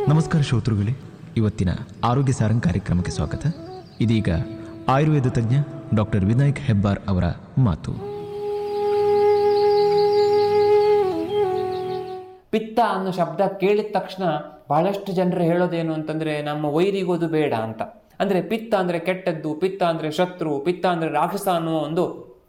ನಮಸ್ಕಾರ ಶ್ರೋತೃಗಳೇ ಇವತ್ತಿನ ಆರೋಗ್ಯ ಸಾರಂಗ್ ಕಾರ್ಯಕ್ರಮಕ್ಕೆ ಸ್ವಾಗತ ಇದೀಗ ಆಯುರ್ವೇದ ತಜ್ಞ ಡಾಕ್ಟರ್ ವಿನಾಯಕ್ ಹೆಬ್ಬಾರ್ ಅವರ ಮಾತು ಪಿತ್ತ ಅನ್ನೋ ಶಬ್ದ ಕೇಳಿದ ತಕ್ಷಣ ಬಹಳಷ್ಟು ಜನರು ಹೇಳೋದೇನು ಅಂತಂದ್ರೆ ನಮ್ಮ ವೈರಿಗೋದು ಬೇಡ ಅಂತ ಅಂದ್ರೆ ಪಿತ್ತ ಅಂದ್ರೆ ಕೆಟ್ಟದ್ದು ಪಿತ್ತ ಅಂದ್ರೆ ಶತ್ರು ಪಿತ್ತ ಅಂದ್ರೆ ರಾಕ್ಷಸ ಅನ್ನುವ ಒಂದು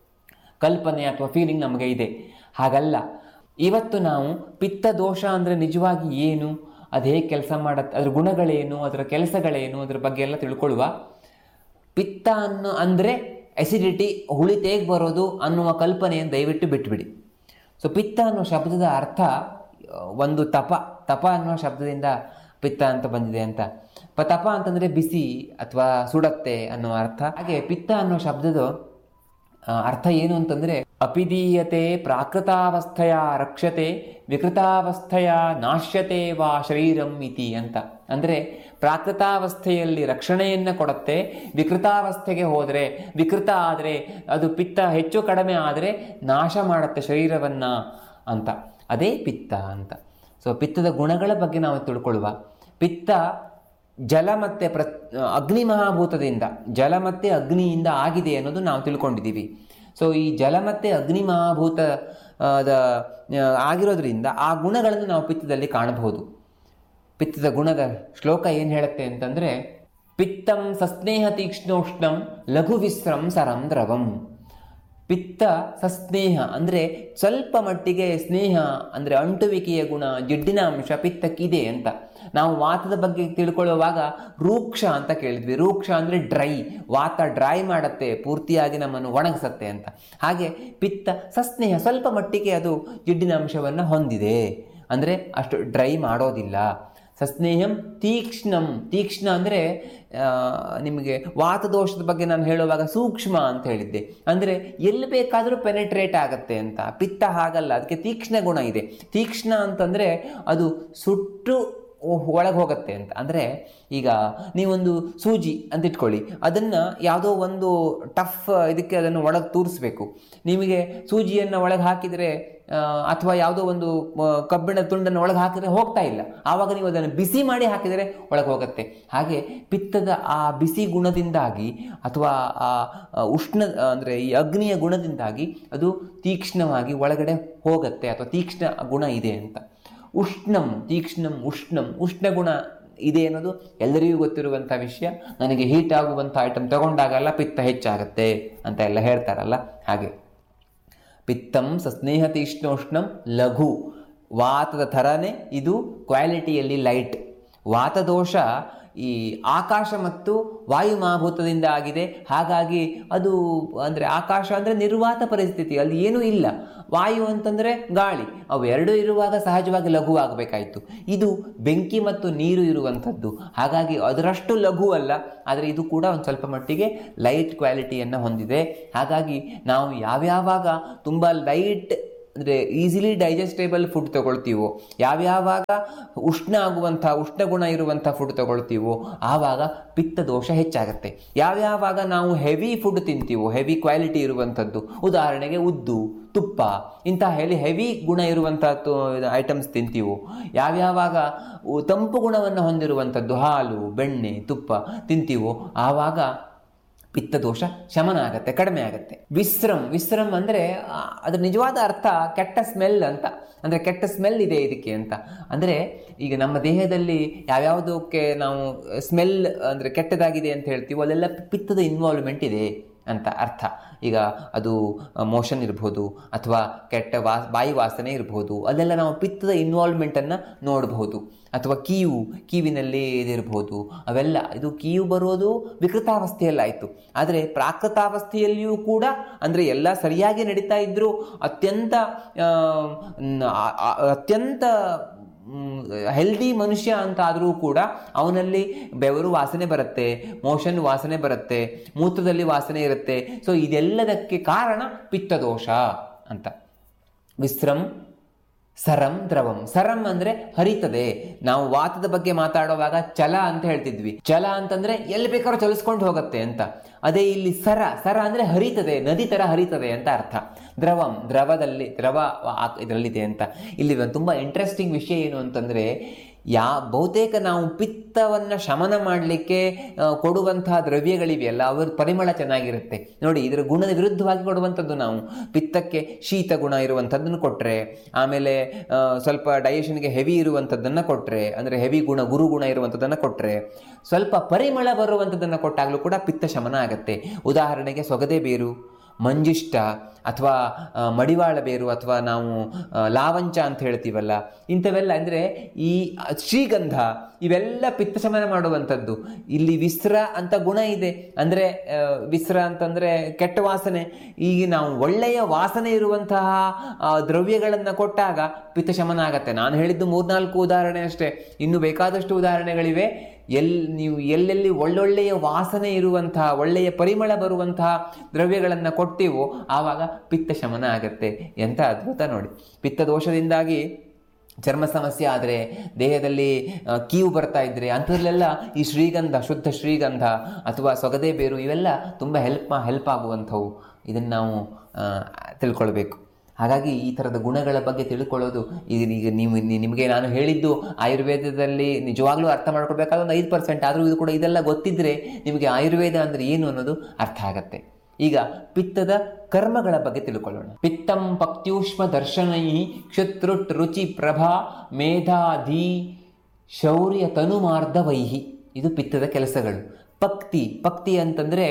ಕಲ್ಪನೆ ಅಥವಾ ಫೀಲಿಂಗ್ ನಮಗೆ ಇದೆ ಹಾಗಲ್ಲ ಇವತ್ತು ನಾವು ಪಿತ್ತ ದೋಷ ಅಂದ್ರೆ ನಿಜವಾಗಿ ಏನು ಅದು ಹೇಗೆ ಕೆಲಸ ಮಾಡತ್ತೆ ಅದರ ಗುಣಗಳೇನು ಅದರ ಕೆಲಸಗಳೇನು ಅದರ ಬಗ್ಗೆ ಎಲ್ಲ ತಿಳ್ಕೊಳ್ಳುವ ಪಿತ್ತ ಅನ್ನೋ ಅಂದರೆ ಅಸಿಡಿಟಿ ಹುಳಿ ತೇಗ್ ಬರೋದು ಅನ್ನುವ ಕಲ್ಪನೆಯನ್ನು ದಯವಿಟ್ಟು ಬಿಟ್ಬಿಡಿ ಸೊ ಪಿತ್ತ ಅನ್ನೋ ಶಬ್ದದ ಅರ್ಥ ಆ, ಒಂದು ತಪ ತಪ ಅನ್ನೋ ಶಬ್ದದಿಂದ ಪಿತ್ತ ಅಂತ ಬಂದಿದೆ ಅಂತ ಪ ತಪ ಅಂತಂದರೆ ಬಿಸಿ ಅಥವಾ ಸುಡತ್ತೆ ಅನ್ನೋ ಅರ್ಥ ಹಾಗೆ ಪಿತ್ತ ಅನ್ನೋ ಶಬ್ದದ ಆ, ಅರ್ಥ ಏನು ಅಂತಂದ್ರೆ ಅಪಿದೀಯತೆ ಪ್ರಾಕೃತಾವಸ್ಥೆಯ ರಕ್ಷತೆ ವಿಕೃತಾವಸ್ಥೆಯ ನಾಶ್ಯತೆ ವಾ ಶರೀರಂ ಇತಿ ಅಂತ ಅಂದ್ರೆ ಪ್ರಾಕೃತಾವಸ್ಥೆಯಲ್ಲಿ ರಕ್ಷಣೆಯನ್ನ ಕೊಡುತ್ತೆ ವಿಕೃತಾವಸ್ಥೆಗೆ ಹೋದರೆ ವಿಕೃತ ಆದರೆ ಅದು ಪಿತ್ತ ಹೆಚ್ಚು ಕಡಿಮೆ ಆದರೆ ನಾಶ ಮಾಡುತ್ತೆ ಶರೀರವನ್ನ ಅಂತ ಅದೇ ಪಿತ್ತ ಅಂತ ಸೊ ಪಿತ್ತದ ಗುಣಗಳ ಬಗ್ಗೆ ನಾವು ತಿಳ್ಕೊಳ್ಳುವ ಪಿತ್ತ ಜಲ ಮತ್ತೆ ಪ್ರ ಅಗ್ನಿ ಮಹಾಭೂತದಿಂದ ಜಲ ಮತ್ತೆ ಅಗ್ನಿಯಿಂದ ಆಗಿದೆ ಅನ್ನೋದು ನಾವು ತಿಳ್ಕೊಂಡಿದ್ದೀವಿ ಸೊ ಈ ಜಲ ಮತ್ತೆ ಅಗ್ನಿ ಮಹಾಭೂತ ಆ, ದ ಆ, ಆಗಿರೋದ್ರಿಂದ ಆ ಗುಣಗಳನ್ನು ನಾವು ಪಿತ್ತದಲ್ಲಿ ಕಾಣಬಹುದು ಪಿತ್ತದ ಗುಣದ ಶ್ಲೋಕ ಏನು ಹೇಳುತ್ತೆ ಅಂತಂದ್ರೆ ಪಿತ್ತಂ ಸಸ್ನೇಹ ತೀಕ್ಷ್ಣೋಷ್ಣಂ ಲಘು ವಿಸ್ರಂ ಸರಂ ದ್ರವಂ ಪಿತ್ತ ಸಸ್ನೇಹ ಅಂದರೆ ಸ್ವಲ್ಪ ಮಟ್ಟಿಗೆ ಸ್ನೇಹ ಅಂದರೆ ಅಂಟುವಿಕೆಯ ಗುಣ ಜಿಡ್ಡಿನ ಅಂಶ ಪಿತ್ತಕ್ಕಿದೆ ಅಂತ ನಾವು ವಾತದ ಬಗ್ಗೆ ತಿಳ್ಕೊಳ್ಳುವಾಗ ರೂಕ್ಷ ಅಂತ ಕೇಳಿದ್ವಿ ರೂಕ್ಷ ಅಂದರೆ ಡ್ರೈ ವಾತ ಡ್ರೈ ಮಾಡುತ್ತೆ ಪೂರ್ತಿಯಾಗಿ ನಮ್ಮನ್ನು ಒಣಗಿಸತ್ತೆ ಅಂತ ಹಾಗೆ ಪಿತ್ತ ಸಸ್ನೇಹ ಸ್ವಲ್ಪ ಮಟ್ಟಿಗೆ ಅದು ಜಿಡ್ಡಿನ ಅಂಶವನ್ನು ಹೊಂದಿದೆ ಅಂದರೆ ಅಷ್ಟು ಡ್ರೈ ಮಾಡೋದಿಲ್ಲ ಸಸ್ನೇಹಂ ತೀಕ್ಷ್ಣಂ ತೀಕ್ಷ್ಣ ಅಂದರೆ ನಿಮಗೆ ವಾತದೋಷದ ಬಗ್ಗೆ ನಾನು ಹೇಳುವಾಗ ಸೂಕ್ಷ್ಮ ಅಂತ ಹೇಳಿದ್ದೆ ಅಂದರೆ ಎಲ್ಲಿ ಬೇಕಾದರೂ ಪೆನೆಟ್ರೇಟ್ ಆಗುತ್ತೆ ಅಂತ ಪಿತ್ತ ಹಾಗಲ್ಲ ಅದಕ್ಕೆ ತೀಕ್ಷ್ಣ ಗುಣ ಇದೆ ತೀಕ್ಷ್ಣ ಅಂತಂದರೆ ಅದು ಸುಟ್ಟು ಒಳಗೆ ಹೋಗುತ್ತೆ ಅಂತ ಅಂದರೆ ಈಗ ನೀವೊಂದು ಸೂಜಿ ಅಂತ ಇಟ್ಕೊಳ್ಳಿ ಅದನ್ನು ಯಾವುದೋ ಒಂದು ಟಫ್ ಇದಕ್ಕೆ ಅದನ್ನು ಒಳಗೆ ತೂರಿಸ್ಬೇಕು ನಿಮಗೆ ಸೂಜಿಯನ್ನು ಒಳಗೆ ಹಾಕಿದರೆ ಅಥವಾ ಯಾವುದೋ ಒಂದು ಆ, ಕಬ್ಬಿಣದ ತುಂಡನ್ನು ಒಳಗೆ ಹಾಕಿದರೆ ಹೋಗ್ತಾ ಇಲ್ಲ ಆವಾಗ ನೀವು ಅದನ್ನು ಬಿಸಿ ಮಾಡಿ ಹಾಕಿದರೆ ಒಳಗೆ ಹೋಗುತ್ತೆ ಹಾಗೆ ಪಿತ್ತದ ಆ ಬಿಸಿ ಗುಣದಿಂದಾಗಿ ಅಥವಾ ಆ ಆ ಉಷ್ಣ ಅಂದರೆ ಈ ಅಗ್ನಿಯ ಗುಣದಿಂದಾಗಿ ಅದು ತೀಕ್ಷ್ಣವಾಗಿ ಒಳಗಡೆ ಹೋಗುತ್ತೆ ಅಥವಾ ತೀಕ್ಷ್ಣ ಗುಣ ಇದೆ ಅಂತ ಉಷ್ಣಂ ತೀಕ್ಷ್ಣಂ ಉಷ್ಣಂ ಉಷ್ಣ ಗುಣ ಇದೆ ಅನ್ನೋದು ಎಲ್ಲರಿಗೂ ಗೊತ್ತಿರುವಂಥ ವಿಷಯ ನನಗೆ ಹೀಟ್ ಆಗುವಂಥ ಐಟಮ್ ತಗೊಂಡಾಗೆಲ್ಲ ಪಿತ್ತ ಹೆಚ್ಚಾಗತ್ತೆ ಅಂತ ಎಲ್ಲ ಹೇಳ್ತಾರಲ್ಲ ಹಾಗೆ ಪಿತ್ತಂ ಸಸ್ನೇಹ ತೀಕ್ಷ್ಣೋಷ್ಣಂ ಲಘು ವಾತದ ಥರನೇ ಇದು ಕ್ವಾಲಿಟಿಯಲ್ಲಿ ಲೈಟ್ ವಾತದೋಷ ಈ ಆಕಾಶ ಮತ್ತು ವಾಯು ಮಹಾಭೂತದಿಂದ ಆಗಿದೆ ಹಾಗಾಗಿ ಅದು ಅಂದರೆ ಆಕಾಶ ಅಂದರೆ ನಿರ್ವಾತ ಪರಿಸ್ಥಿತಿ ಅಲ್ಲಿ ಏನೂ ಇಲ್ಲ ವಾಯು ಅಂತಂದರೆ ಗಾಳಿ ಅವು ಎರಡೂ ಇರುವಾಗ ಸಹಜವಾಗಿ ಲಘು ಆಗಬೇಕಾಯಿತು ಇದು ಬೆಂಕಿ ಮತ್ತು ನೀರು ಇರುವಂಥದ್ದು ಹಾಗಾಗಿ ಅದರಷ್ಟು ಲಘು ಅಲ್ಲ ಆದರೆ ಇದು ಕೂಡ ಒಂದು ಸ್ವಲ್ಪ ಮಟ್ಟಿಗೆ ಲೈಟ್ ಕ್ವಾಲಿಟಿಯನ್ನು ಹೊಂದಿದೆ ಹಾಗಾಗಿ ನಾವು ಯಾವ್ಯಾವಾಗ ತುಂಬ ಲೈಟ್ ಅಂದರೆ ಈಸಿಲಿ ಡೈಜೆಸ್ಟೇಬಲ್ ಫುಡ್ ತಗೊಳ್ತೀವೋ ಯಾವ್ಯಾವಾಗ ಉಷ್ಣ ಆಗುವಂಥ ಉಷ್ಣ ಗುಣ ಇರುವಂಥ ಫುಡ್ ತಗೊಳ್ತೀವೋ ಆವಾಗ ಪಿತ್ತ ದೋಷ ಹೆಚ್ಚಾಗುತ್ತೆ ಯಾವ್ಯಾವಾಗ ನಾವು ಹೆವಿ ಫುಡ್ ತಿಂತೀವೋ ಹೆವಿ ಕ್ವಾಲಿಟಿ ಇರುವಂಥದ್ದು ಉದಾಹರಣೆಗೆ ಉದ್ದು ತುಪ್ಪ ಇಂಥ ಹೇಳಿ ಹೆವಿ ಗುಣ ಇರುವಂಥ ಐಟಮ್ಸ್ ತಿಂತೀವೋ ಯಾವ್ಯಾವಾಗ ಉ- ತಂಪು ಗುಣವನ್ನು ಹೊಂದಿರುವಂಥದ್ದು ಹಾಲು ಬೆಣ್ಣೆ ತುಪ್ಪ ತಿಂತೀವೋ ಆವಾಗ ಪಿತ್ತದೋಷ ಶಮನ ಆಗತ್ತೆ ಕಡಿಮೆ ಆಗತ್ತೆ ವಿಶ್ರಮ್ ವಿಶ್ರಮ್ ಅಂದರೆ ಆ, ಅದ್ರ ನಿಜವಾದ ಅರ್ಥ ಕೆಟ್ಟ ಸ್ಮೆಲ್ ಅಂತ ಅಂದರೆ ಕೆಟ್ಟ ಸ್ಮೆಲ್ ಇದೆ ಇದಕ್ಕೆ ಅಂತ ಅಂದರೆ ಈಗ ನಮ್ಮ ದೇಹದಲ್ಲಿ ಯಾವ್ಯಾವುದಕ್ಕೆ ನಾವು ಸ್ಮೆಲ್ ಅಂದರೆ ಕೆಟ್ಟದಾಗಿದೆ ಅಂತ ಹೇಳ್ತೀವೋ ಅಲ್ಲೆಲ್ಲ ಪಿತ್ತದ ಇನ್ವಾಲ್ವ್ಮೆಂಟ್ ಇದೆ ಅಂತ ಅರ್ಥ ಈಗ ಅದು ಮೋಷನ್ ಇರ್ಬೋದು ಅಥವಾ ಕೆಟ್ಟ ವಾ ಬಾಯಿ ವಾಸನೆ ಇರ್ಬೋದು ಅಲ್ಲೆಲ್ಲ ನಾವು ಪಿತ್ತದ ಇನ್ವಾಲ್ವ್ಮೆಂಟನ್ನು ನೋಡಬಹುದು ಅಥವಾ ಕೀವು ಕೀವಿನಲ್ಲಿ ಇದಿರ್ಬೋದು ಅವೆಲ್ಲ ಇದು ಕೀವು ಬರೋದು ವಿಕೃತಾವಸ್ಥೆಯಲ್ಲಾಯಿತು ಆದರೆ ಪ್ರಾಕೃತಾವಸ್ಥೆಯಲ್ಲಿಯೂ ಕೂಡ ಅಂದರೆ ಎಲ್ಲ ಸರಿಯಾಗಿ ನಡೀತಾ ಇದ್ದರೂ ಅತ್ಯಂತ ಆ, ನ- ಆ- ಆ- ಅತ್ಯಂತ ಹೆಲ್ದಿ ಮನುಷ್ಯ ಅಂತ ಆದರೂ ಕೂಡ ಅವನಲ್ಲಿ ಬೆವರು ವಾಸನೆ ಬರುತ್ತೆ ಮೋಷನ್ ವಾಸನೆ ಬರುತ್ತೆ ಮೂತ್ರದಲ್ಲಿ ವಾಸನೆ ಇರುತ್ತೆ ಸೊ ಇದೆಲ್ಲದಕ್ಕೆ ಕಾರಣ ಪಿತ್ತದೋಷ ಅಂತ ವಿಶ್ರಮ್ ಸರಂ ದ್ರವಂ ಸರಂ ಅಂದ್ರೆ ಹರಿತದೆ ನಾವು ವಾತದ ಬಗ್ಗೆ ಮಾತಾಡುವಾಗ ಚಲ ಅಂತ ಹೇಳ್ತಿದ್ವಿ ಚಲ ಅಂತಂದ್ರೆ ಎಲ್ಲಿ ಬೇಕಾದ್ರೂ ಚಲಿಸ್ಕೊಂಡು ಹೋಗುತ್ತೆ ಅಂತ ಅದೇ ಇಲ್ಲಿ ಸರ ಸರ ಅಂದ್ರೆ ಹರಿತದೆ ನದಿ ತರ ಹರಿತದೆ ಅಂತ ಅರ್ಥ ದ್ರವಂ ದ್ರವದಲ್ಲಿ ದ್ರವ ಆ- ಇದರಲ್ಲಿದೆ ಅಂತ ಇಲ್ಲಿ ಒಂದು ತುಂಬಾ ಇಂಟ್ರೆಸ್ಟಿಂಗ್ ವಿಷಯ ಏನು ಅಂತಂದ್ರೆ ಯಾ ಬಹುತೇಕ ನಾವು ಪಿತ್ತವನ್ನು ಶಮನ ಮಾಡಲಿಕ್ಕೆ ಕೊಡುವಂತಹ ದ್ರವ್ಯಗಳಿವೆಯಲ್ಲ ಅವರ ಪರಿಮಳ ಚೆನ್ನಾಗಿರುತ್ತೆ ನೋಡಿ ಇದರ ಗುಣದ ವಿರುದ್ಧವಾಗಿ ಕೊಡುವಂಥದ್ದು ನಾವು ಪಿತ್ತಕ್ಕೆ ಶೀತ ಗುಣ ಇರುವಂಥದ್ದನ್ನು ಕೊಟ್ಟರೆ ಆಮೇಲೆ ಆ, ಸ್ವಲ್ಪ ಡೈಜೆಷನ್ಗೆ ಹೆವಿ ಇರುವಂಥದ್ದನ್ನು ಕೊಟ್ಟರೆ ಅಂದರೆ ಹೆವಿ ಗುಣ ಗುರು ಗುಣ ಇರುವಂಥದ್ದನ್ನು ಕೊಟ್ಟರೆ ಸ್ವಲ್ಪ ಪರಿಮಳ ಬರುವಂಥದ್ದನ್ನು ಕೊಟ್ಟಾಗಲೂ ಕೂಡ ಪಿತ್ತ ಶಮನ ಆಗುತ್ತೆ ಉದಾಹರಣೆಗೆ ಸೊಗದೆ ಬೇರು ಮಂಜಿಷ್ಟ ಅಥವಾ ಆ, ಮಡಿವಾಳ ಬೇರು ಅಥವಾ ನಾವು ಆ, ಲಾವಂಚ ಅಂತ ಹೇಳ್ತೀವಲ್ಲ ಇಂಥವೆಲ್ಲ ಅಂದರೆ ಈ ಶ್ರೀಗಂಧ ಇವೆಲ್ಲ ಪಿತ್ತ ಶಮನ ಮಾಡುವಂಥದ್ದು ಇಲ್ಲಿ ವಿಸ್ರ ಅಂತ ಗುಣ ಇದೆ ಅಂದರೆ ವಿಸ್ರ ಅಂತಂದರೆ ಕೆಟ್ಟ ವಾಸನೆ ಈಗ ನಾವು ಒಳ್ಳೆಯ ವಾಸನೆ ಇರುವಂತಹ ದ್ರವ್ಯಗಳನ್ನು ಕೊಟ್ಟಾಗ ಪಿತ್ತ ಶಮನ ಆಗತ್ತೆ ನಾನು ಹೇಳಿದ್ದು ಮೂರ್ನಾಲ್ಕು ಉದಾಹರಣೆ ಅಷ್ಟೇ ಇನ್ನು ಬೇಕಾದಷ್ಟು ಉದಾಹರಣೆಗಳಿವೆ ಎಲ್ ನೀವು ಎಲ್ಲೆಲ್ಲಿ ಒಳ್ಳೊಳ್ಳೆಯ ವಾಸನೆ ಇರುವಂತಹ ಒಳ್ಳೆಯ ಪರಿಮಳ ಬರುವಂತಹ ದ್ರವ್ಯಗಳನ್ನು ಕೊಡ್ತೀವೋ ಆವಾಗ ಪಿತ್ತ ಶಮನ ಆಗತ್ತೆ ಎಂಥ ಅದ್ಭುತ ನೋಡಿ ಪಿತ್ತ ದೋಷದಿಂದಾಗಿ ಚರ್ಮ ಸಮಸ್ಯೆ ಆದರೆ ದೇಹದಲ್ಲಿ ಆ, ಕೀವು ಬರ್ತಾ ಇದ್ದರೆ ಅಂಥದ್ರಲ್ಲೆಲ್ಲ ಈ ಶ್ರೀಗಂಧ ಶುದ್ಧ ಶ್ರೀಗಂಧ ಅಥವಾ ಸೊಗದೆ ಬೇರು ಇವೆಲ್ಲ ತುಂಬ ಹೆಲ್ಪ್ ಹೆಲ್ಪ್ ಆಗುವಂಥವು ಇದನ್ನು ನಾವು ಆ, ತಿಳ್ಕೊಳ್ಬೇಕು ಹಾಗಾಗಿ ಈ ಥರದ ಗುಣಗಳ ಬಗ್ಗೆ ತಿಳ್ಕೊಳ್ಳೋದು ಈಗ ಈಗ ನೀವು ನಿ- ನಿಮಗೆ ನಾನು ಹೇಳಿದ್ದು ಆಯುರ್ವೇದದಲ್ಲಿ ನಿಜವಾಗ್ಲೂ ಅರ್ಥ ಮಾಡ್ಕೊಳ್ಬೇಕಾದ್ರೆ ಒಂದು ಐದು ಪರ್ಸೆಂಟ್ ಆದರೂ ಇದು ಕೂಡ ಇದೆಲ್ಲ ಗೊತ್ತಿದ್ದರೆ ನಿಮಗೆ ಆಯುರ್ವೇದ ಅಂದರೆ ಏನು ಅನ್ನೋದು ಅರ್ಥ ಆಗತ್ತೆ ಈಗ ಪಿತ್ತದ ಕರ್ಮಗಳ ಬಗ್ಗೆ ತಿಳ್ಕೊಳ್ಳೋಣ ಪಿತ್ತಂ ಪಕ್ತ್ಯೂಷ್ಮ ದರ್ಶನೈ ಕ್ಷುತ್ರುಟ್ ರುಚಿ ಪ್ರಭಾ ಮೇಧಾಧಿ ಶೌರ್ಯ ತನುಮಾರ್ಧವೈಹಿ ಇದು ಪಿತ್ತದ ಕೆಲಸಗಳು ಪಕ್ತಿ ಪಕ್ತಿ ಅಂತಂದರೆ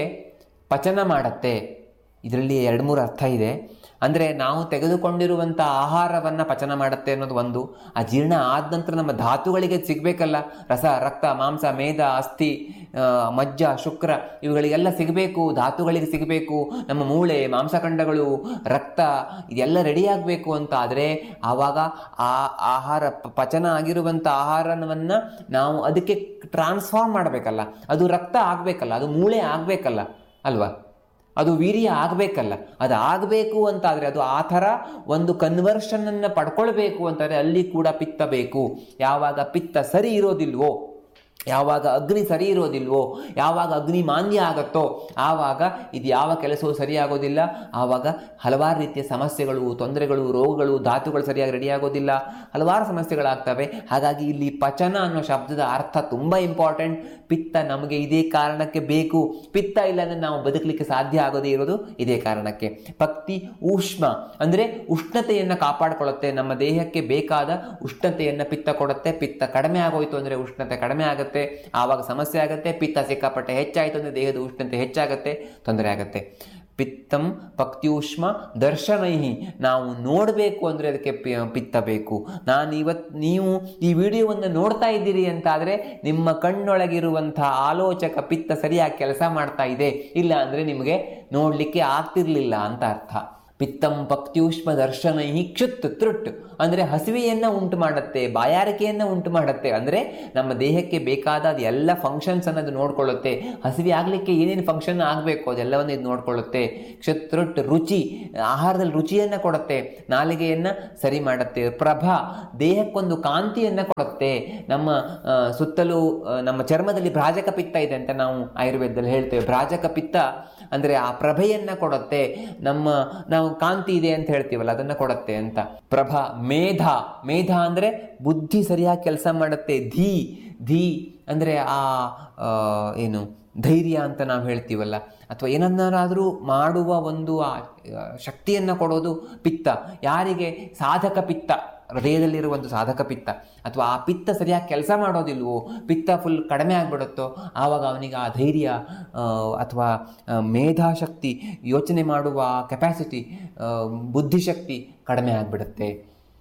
ಪಚನ ಮಾಡತ್ತೆ ಇದರಲ್ಲಿ ಎರಡು ಮೂರು ಅರ್ಥ ಇದೆ ಅಂದರೆ ನಾವು ತೆಗೆದುಕೊಂಡಿರುವಂಥ ಆಹಾರವನ್ನು ಪಚನ ಮಾಡುತ್ತೆ ಅನ್ನೋದು ಒಂದು ಆ ಜೀರ್ಣ ಆದ ನಂತರ ನಮ್ಮ ಧಾತುಗಳಿಗೆ ಸಿಗಬೇಕಲ್ಲ ರಸ ರಕ್ತ ಮಾಂಸ ಮೇಧ ಅಸ್ಥಿ ಆ, ಮಜ್ಜ ಶುಕ್ರ ಇವುಗಳಿಗೆಲ್ಲ ಸಿಗಬೇಕು ಧಾತುಗಳಿಗೆ ಸಿಗಬೇಕು ನಮ್ಮ ಮೂಳೆ ಮಾಂಸಖಂಡಗಳು ರಕ್ತ ಇದೆಲ್ಲ ರೆಡಿ ಆಗಬೇಕು ಅಂತ ಆದರೆ ಆವಾಗ ಆ ಆಹಾರ ಪ- ಪಚನ ಆಗಿರುವಂಥ ಆಹಾರವನ್ನು ನಾವು ಅದಕ್ಕೆ ಟ್ರಾನ್ಸ್ಫಾರ್ಮ್ ಮಾಡಬೇಕಲ್ಲ ಅದು ರಕ್ತ ಆಗಬೇಕಲ್ಲ ಅದು ಮೂಳೆ ಆಗಬೇಕಲ್ಲ ಅಲ್ವಾ ಅದು ವೀರ್ಯ ಆಗಬೇಕಲ್ಲ ಅದು ಆಗಬೇಕು ಅಂತಾದರೆ ಅದು ಆ ಥರ ಒಂದು ಕನ್ವರ್ಷನನ್ನು ಪಡ್ಕೊಳ್ಬೇಕು ಅಂತಾರೆ ಅಲ್ಲಿ ಕೂಡ ಪಿತ್ತ ಬೇಕು ಯಾವಾಗ ಪಿತ್ತ ಸರಿ ಇರೋದಿಲ್ವೋ ಯಾವಾಗ ಅಗ್ನಿ ಸರಿ ಇರೋದಿಲ್ವೋ ಯಾವಾಗ ಅಗ್ನಿ ಮಾನ್ಯ ಆಗತ್ತೋ ಆವಾಗ ಇದು ಯಾವ ಕೆಲಸವೂ ಸರಿಯಾಗೋದಿಲ್ಲ ಆವಾಗ ಹಲವಾರು ರೀತಿಯ ಸಮಸ್ಯೆಗಳು ತೊಂದರೆಗಳು ರೋಗಗಳು ಧಾತುಗಳು ಸರಿಯಾಗಿ ರೆಡಿ ಆಗೋದಿಲ್ಲ ಹಲವಾರು ಸಮಸ್ಯೆಗಳಾಗ್ತವೆ ಹಾಗಾಗಿ ಇಲ್ಲಿ ಪಚನ ಅನ್ನೋ ಶಬ್ದದ ಅರ್ಥ ತುಂಬ ಇಂಪಾರ್ಟೆಂಟ್ ಪಿತ್ತ ನಮಗೆ ಇದೇ ಕಾರಣಕ್ಕೆ ಬೇಕು ಪಿತ್ತ ಇಲ್ಲ ಅಂದರೆ ನಾವು ಬದುಕಲಿಕ್ಕೆ ಸಾಧ್ಯ ಆಗೋದೇ ಇರೋದು ಇದೇ ಕಾರಣಕ್ಕೆ ಪಕ್ತಿ ಊಷ್ಮ ಅಂದರೆ ಉಷ್ಣತೆಯನ್ನು ಕಾಪಾಡಿಕೊಳ್ಳುತ್ತೆ ನಮ್ಮ ದೇಹಕ್ಕೆ ಬೇಕಾದ ಉಷ್ಣತೆಯನ್ನು ಪಿತ್ತ ಕೊಡುತ್ತೆ ಪಿತ್ತ ಕಡಿಮೆ ಆಗೋಯ್ತು ಅಂದರೆ ಉಷ್ಣತೆ ಕಡಿಮೆ ಆಗುತ್ತೆ ಆವಾಗ ಸಮಸ್ಯೆ ಆಗುತ್ತೆ ಪಿತ್ತ ಸಿಕ್ಕಾಪಟ್ಟೆ ಹೆಚ್ಚಾಯಿತು ಅಂದರೆ ದೇಹದ ಉಷ್ಣತೆ ಹೆಚ್ಚಾಗುತ್ತೆ ತೊಂದರೆ ಆಗುತ್ತೆ ಪಿತ್ತಂ ಪಕ್ತ್ಯೂಷ್ಮ ದರ್ಶನೈಹಿ ನಾವು ನೋಡಬೇಕು ಅಂದರೆ ಅದಕ್ಕೆ ಪಿ- ಪಿತ್ತ ಬೇಕು ನಾನು ಇವತ್ತು ನೀವು ಈ ವಿಡಿಯೋವನ್ನು ನೋಡ್ತಾ ಇದ್ದೀರಿ ಅಂತಾದರೆ ನಿಮ್ಮ ಕಣ್ಣೊಳಗಿರುವಂತಹ ಆಲೋಚಕ ಪಿತ್ತ ಸರಿಯಾಗಿ ಕೆಲಸ ಮಾಡ್ತಾ ಇದೆ ಇಲ್ಲ ಅಂದರೆ ನಿಮಗೆ ನೋಡಲಿಕ್ಕೆ ಆಗ್ತಿರ್ಲಿಲ್ಲ ಅಂತ ಅರ್ಥ ಪಿತ್ತಂ ಪಕ್ತ್ಯೂಷ್ಮ ದರ್ಶನ ಕ್ಷುತ್ ತೃಟ್ ಅಂದರೆ ಹಸಿವೆಯನ್ನು ಉಂಟು ಮಾಡುತ್ತೆ ಬಾಯಾರಿಕೆಯನ್ನು ಉಂಟು ಮಾಡುತ್ತೆ ಅಂದರೆ ನಮ್ಮ ದೇಹಕ್ಕೆ ಬೇಕಾದ ಅದು ಎಲ್ಲ ಫಂಕ್ಷನ್ಸ್ ಅನ್ನೋದು ನೋಡ್ಕೊಳ್ಳುತ್ತೆ ಹಸಿವೆ ಆಗಲಿಕ್ಕೆ ಏನೇನು ಫಂಕ್ಷನ್ ಆಗಬೇಕು ಅದೆಲ್ಲವನ್ನು ಇದು ನೋಡ್ಕೊಳ್ಳುತ್ತೆ ಕ್ಷುತ್ರುಟ್ ರುಚಿ ಆಹಾರದಲ್ಲಿ ರುಚಿಯನ್ನು ಕೊಡುತ್ತೆ ನಾಲಿಗೆಯನ್ನು ಸರಿ ಮಾಡುತ್ತೆ ಪ್ರಭಾ ದೇಹಕ್ಕೊಂದು ಕಾಂತಿಯನ್ನು ಕೊಡುತ್ತೆ ನಮ್ಮ ಆ, ಸುತ್ತಲೂ ಆ, ನಮ್ಮ ಚರ್ಮದಲ್ಲಿ ಭ್ರಾಜಕ ಪಿತ್ತ ಇದೆ ಅಂತ ನಾವು ಆಯುರ್ವೇದದಲ್ಲಿ ಹೇಳ್ತೇವೆ ಭ್ರಾಜಕ ಪಿತ್ತ ಅಂದರೆ ಆ ಪ್ರಭೆಯನ್ನು ಕೊಡುತ್ತೆ ನಮ್ಮ ನಾವು ಕಾಂತಿ ಇದೆ ಅಂತ ಹೇಳ್ತೀವಲ್ಲ ಅದನ್ನು ಕೊಡುತ್ತೆ ಅಂತ ಪ್ರಭಾ ಮೇಧ ಮೇಧ ಅಂದರೆ ಬುದ್ಧಿ ಸರಿಯಾಗಿ ಕೆಲಸ ಮಾಡುತ್ತೆ ಧೀ ಧೀ ಅಂದರೆ ಆ ಆ, ಏನು ಧೈರ್ಯ ಅಂತ ನಾವು ಹೇಳ್ತೀವಲ್ಲ ಅಥವಾ ಏನನ್ನಾದ್ರೂ ಮಾಡುವ ಒಂದು ಆ ಆ, ಶಕ್ತಿಯನ್ನು ಕೊಡೋದು ಪಿತ್ತ ಯಾರಿಗೆ ಸಾಧಕ ಪಿತ್ತ ಹೃದಯದಲ್ಲಿರುವ ಒಂದು ಸಾಧಕ ಪಿತ್ತ ಅಥವಾ ಆ ಪಿತ್ತ ಸರಿಯಾಗಿ ಕೆಲಸ ಮಾಡೋದಿಲ್ವೋ ಪಿತ್ತ ಫುಲ್ ಕಡಿಮೆ ಆಗಿಬಿಡುತ್ತೋ ಆವಾಗ ಅವನಿಗೆ ಆ ಧೈರ್ಯ ಆ, ಅಥವಾ ಆ, ಮೇಧಾಶಕ್ತಿ ಯೋಚನೆ ಮಾಡುವ ಕೆಪಾಸಿಟಿ ಬುದ್ಧಿಶಕ್ತಿ ಕಡಿಮೆ ಆಗಿಬಿಡುತ್ತೆ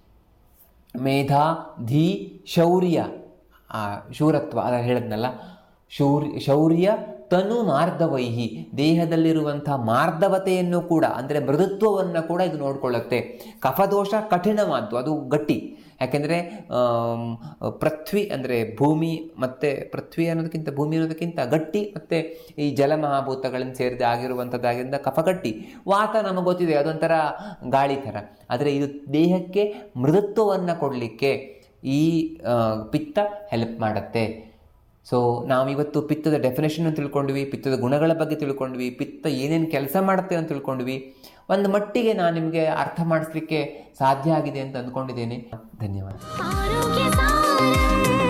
ಮೇಧಾ ಧೀ ಶೌರ್ಯ ಆ ಶೂರತ್ವ ಅದ ಹೇಳಿದ್ನಲ್ಲ ಶೌರ್ಯ ಶೌರ್ಯ ತನು ಮಾರ್ಧವೈಹಿ ದೇಹದಲ್ಲಿರುವಂಥ ಮಾರ್ಧವತೆಯನ್ನು ಕೂಡ ಅಂದರೆ ಮೃದುತ್ವವನ್ನು ಕೂಡ ಇದು ನೋಡಿಕೊಳ್ಳುತ್ತೆ ಕಫದೋಷ ಕಠಿಣವಾದ್ದು ಅದು ಗಟ್ಟಿ ಯಾಕೆಂದರೆ ಪೃಥ್ವಿ ಅಂದರೆ ಭೂಮಿ ಮತ್ತು ಪೃಥ್ವಿ ಅನ್ನೋದಕ್ಕಿಂತ ಭೂಮಿ ಅನ್ನೋದಕ್ಕಿಂತ ಗಟ್ಟಿ ಮತ್ತು ಈ ಜಲಮಹಾಭೂತಗಳಿಂದ ಸೇರಿದ ಆಗಿರುವಂಥದ್ದಾಗಿಂದ ಕಫ ಗಟ್ಟಿ ವಾತ ನಮಗೆ ಗೊತ್ತಿದೆ ಅದೊಂಥರ ಗಾಳಿ ಥರ ಆದರೆ ಇದು ದೇಹಕ್ಕೆ ಮೃದುತ್ವವನ್ನು ಕೊಡಲಿಕ್ಕೆ ಈ ಆ, ಪಿತ್ತ ಹೆಲ್ಪ್ ಮಾಡುತ್ತೆ ಸೊ ನಾವಿವತ್ತು ಪಿತ್ತದ ಡೆಫಿನೇಷನ್ ತಿಳ್ಕೊಂಡ್ವಿ ಪಿತ್ತದ ಗುಣಗಳ ಬಗ್ಗೆ ತಿಳ್ಕೊಂಡ್ವಿ ಪಿತ್ತ ಏನೇನು ಕೆಲಸ ಮಾಡುತ್ತೆ ಅಂತ ತಿಳ್ಕೊಂಡ್ವಿ ಒಂದು ಮಟ್ಟಿಗೆ ನಾನು ನಿಮಗೆ ಅರ್ಥ ಮಾಡಿಸ್ಲಿಕ್ಕೆ ಸಾಧ್ಯ ಆಗಿದೆ ಅಂತ ಅಂದ್ಕೊಂಡಿದ್ದೇನೆ ಧನ್ಯವಾದ ಆರೋಗ್ಯ ಸಾರ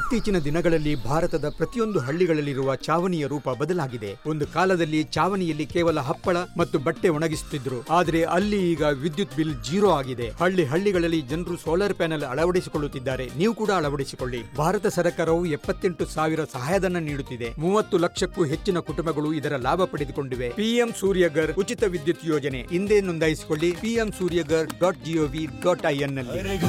ಇತ್ತೀಚಿನ ದಿನಗಳಲ್ಲಿ ಭಾರತದ ಪ್ರತಿಯೊಂದು ಹಳ್ಳಿಗಳಲ್ಲಿರುವ ಚಾವಣಿಯ ರೂಪ ಬದಲಾಗಿದೆ ಒಂದು ಕಾಲದಲ್ಲಿ ಚಾವಣಿಯಲ್ಲಿ ಕೇವಲ ಹಪ್ಪಳ ಮತ್ತು ಬಟ್ಟೆ ಒಣಗಿಸುತ್ತಿದ್ರು ಆದರೆ ಅಲ್ಲಿ ಈಗ ವಿದ್ಯುತ್ ಬಿಲ್ ಜೀರೋ ಆಗಿದೆ ಹಳ್ಳಿ ಹಳ್ಳಿಗಳಲ್ಲಿ ಜನರು ಸೋಲಾರ್ ಪ್ಯಾನೆಲ್ ಅಳವಡಿಸಿಕೊಳ್ಳುತ್ತಿದ್ದಾರೆ ನೀವು ಕೂಡ ಅಳವಡಿಸಿಕೊಳ್ಳಿ ಭಾರತ ಸರ್ಕಾರವು ಎಪ್ಪತ್ತೆಂಟು ಸಾವಿರ ಸಹಾಯಧನ ನೀಡುತ್ತಿದೆ ಮೂವತ್ತು ಲಕ್ಷಕ್ಕೂ ಹೆಚ್ಚಿನ ಕುಟುಂಬಗಳು ಇದರ ಲಾಭ ಪಡೆದುಕೊಂಡಿವೆ ಪಿಎಂ ಸೂರ್ಯಗರ್ ಉಚಿತ ವಿದ್ಯುತ್ ಯೋಜನೆ ಹಿಂದೆ ನೋಂದಾಯಿಸಿಕೊಳ್ಳಿ PM Suryaghar dot gov dot in ನಲ್ಲಿ